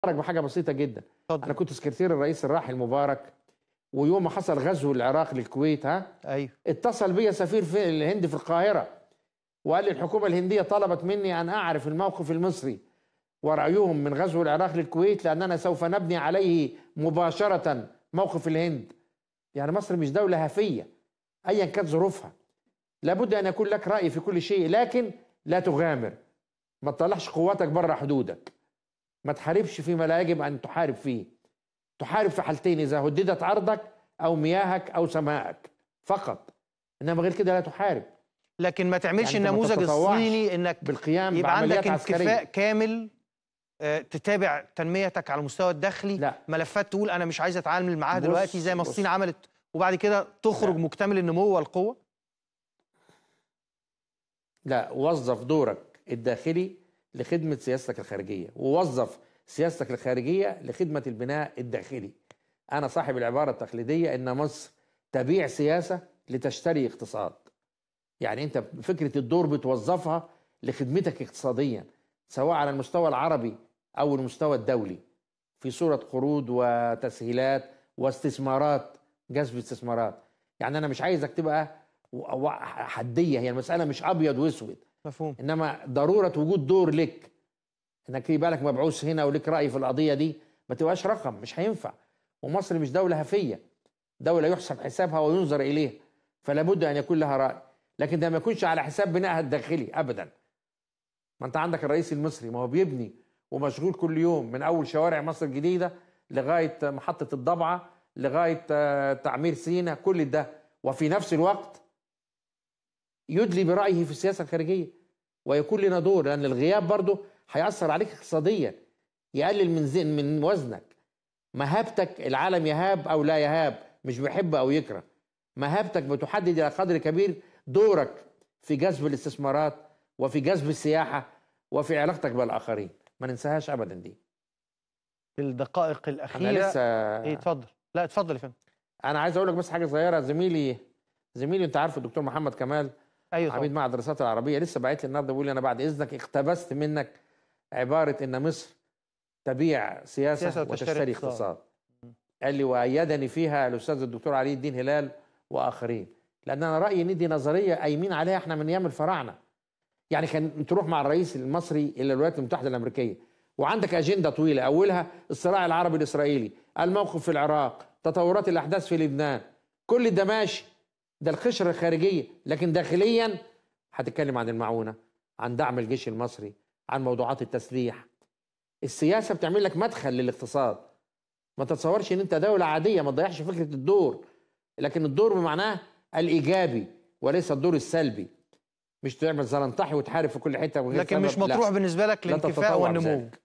بحاجه بسيطه جدا اتفضل. انا كنت سكرتير الرئيس الراحل مبارك ويوم ما حصل غزو العراق للكويت ها ايوه اتصل بيا سفير في الهند في القاهره وقال لي الحكومه الهنديه طلبت مني ان اعرف الموقف المصري ورأيهم من غزو العراق للكويت لأننا سوف نبني عليه مباشرة موقف الهند يعني مصر مش دولة هفية أيا كانت ظروفها لابد أن يكون لك رأي في كل شيء لكن لا تغامر ما تطلعش قواتك بره حدودك ما تحاربش فيما لا يجب أن تحارب فيه تحارب في حالتين إذا هددت أرضك أو مياهك أو سماءك فقط إنما غير كده لا تحارب لكن ما تعملش يعني أنت ما النموذج تتطوعش الصيني انك بالقيام يبقى بعمليات عندك عسكرية انكفاء كامل آه، تتابع تنميتك على المستوى الداخلي لا. ملفات تقول انا مش عايز اتعامل معاها بص- دلوقتي زي ما بص. الصين عملت وبعد كده تخرج لا. مكتمل النمو والقوه لا وظف دورك الداخلي لخدمة سياستك الخارجية ووظف سياستك الخارجية لخدمة البناء الداخلي أنا صاحب العبارة التقليدية إن مصر تبيع سياسة لتشتري اقتصاد يعني أنت فكرة الدور بتوظفها لخدمتك اقتصاديا سواء على المستوى العربي أو المستوى الدولي في صورة قروض وتسهيلات واستثمارات جذب استثمارات يعني أنا مش عايزك تبقى و- و- حدية هي المسألة مش أبيض وأسود مفهوم انما ضروره وجود دور لك انك يبقى لك مبعوث هنا ولك راي في القضيه دي ما تبقاش رقم مش هينفع ومصر مش دوله هفيه دوله يحسب حسابها وينظر اليه فلا بد ان يكون لها راي لكن ده ما يكونش على حساب بنائها الداخلي ابدا ما انت عندك الرئيس المصري ما هو بيبني ومشغول كل يوم من اول شوارع مصر الجديده لغايه محطه الضبعه لغايه آه، تعمير سينا كل ده وفي نفس الوقت يدلي برأيه في السياسة الخارجية ويكون لنا دور لأن الغياب برضه هيأثر عليك اقتصاديا يقلل من زين من وزنك مهابتك العالم يهاب أو لا يهاب مش بيحب أو يكره مهابتك بتحدد إلى قدر كبير دورك في جذب الاستثمارات وفي جذب السياحة وفي علاقتك بالآخرين ما ننساهاش أبدا دي في الدقائق أنا الاخيره لسه ايه اتفضل لا اتفضل يا فندم أنا عايز أقول لك بس حاجة صغيرة زميلي زميلي أنت عارف الدكتور محمد كمال ايوه عميد طبعا معهد الدراسات العربيه لسه باعت لي النهارده بيقول لي انا بعد اذنك اقتبست منك عباره ان مصر تبيع سياسه, سياسة وتشتري وتشتري اقتصاد. اقتصاد قال لي وايدني فيها الاستاذ الدكتور علي الدين هلال واخرين لان انا رايي ان دي نظريه قايمين عليها احنا من ايام الفراعنه يعني كان تروح مع الرئيس المصري الى الولايات المتحده الامريكيه وعندك اجنده طويله اولها الصراع العربي الاسرائيلي الموقف في العراق تطورات الاحداث في لبنان كل ده ماشي ده القشره الخارجيه لكن داخليا هتتكلم عن المعونه عن دعم الجيش المصري عن موضوعات التسليح السياسه بتعمل لك مدخل للاقتصاد ما تتصورش ان انت دوله عاديه ما تضيعش فكره الدور لكن الدور بمعناه الايجابي وليس الدور السلبي مش تعمل زلنطحي وتحارب في كل حته من غير لكن مش سبب. لا. مطروح بالنسبه لك لا الانكفاء تتطوع والنمو بذلك.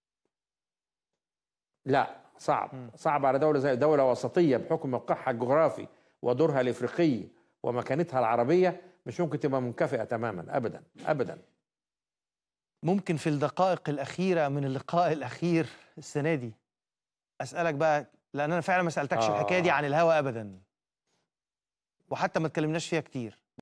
لا صعب مم. صعب على دوله زي دوله وسطيه بحكم موقعها الجغرافي ودورها الافريقي ومكانتها العربيه مش ممكن تبقى منكفئه تماما ابدا ابدا ممكن في الدقائق الأخيرة من اللقاء الأخير السنة دي أسألك بقى لأن أنا فعلا ما سألتكش آه. الحكاية دي عن الهوا أبدا وحتى ما اتكلمناش فيها كتير